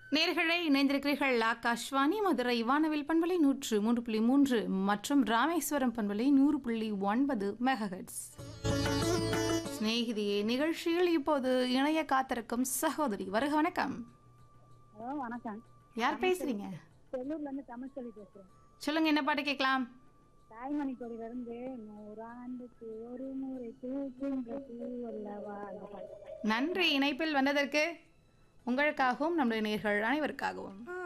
நேர்களை இணைந்திருக்கிறீர்கள் ஆகாஷ்வாணி மதுரை வானவில் பண்பலை நூற்று மூன்று புள்ளி மூன்று மற்றும் ராமேஸ்வரம் பண்பலை நூறு புள்ளி ஒன்பது மெகஹெட்ஸ் சிநேகிதியே நிகழ்ச்சியில் இப்போது இணைய காத்திருக்கும் சகோதரி வருக வணக்கம் ஹலோ வணக்கம் யார் பேசுறீங்க செல்லூர்ல இருந்து தமிழ் சொல்லி பேசுறேன் சொல்லுங்க என்ன பாட்டு கேட்கலாம் தாய்மணி கொடியில இருந்து நூறாண்டுக்கு ஒரு முறை தூக்குன்ற பூவல்லவா அந்த பாட்டு. நன்றி இணைப்பில் வந்ததற்கு உங்களுக்காகவும் நம்முடைய நேர்கள் அனைவருக்காகவும்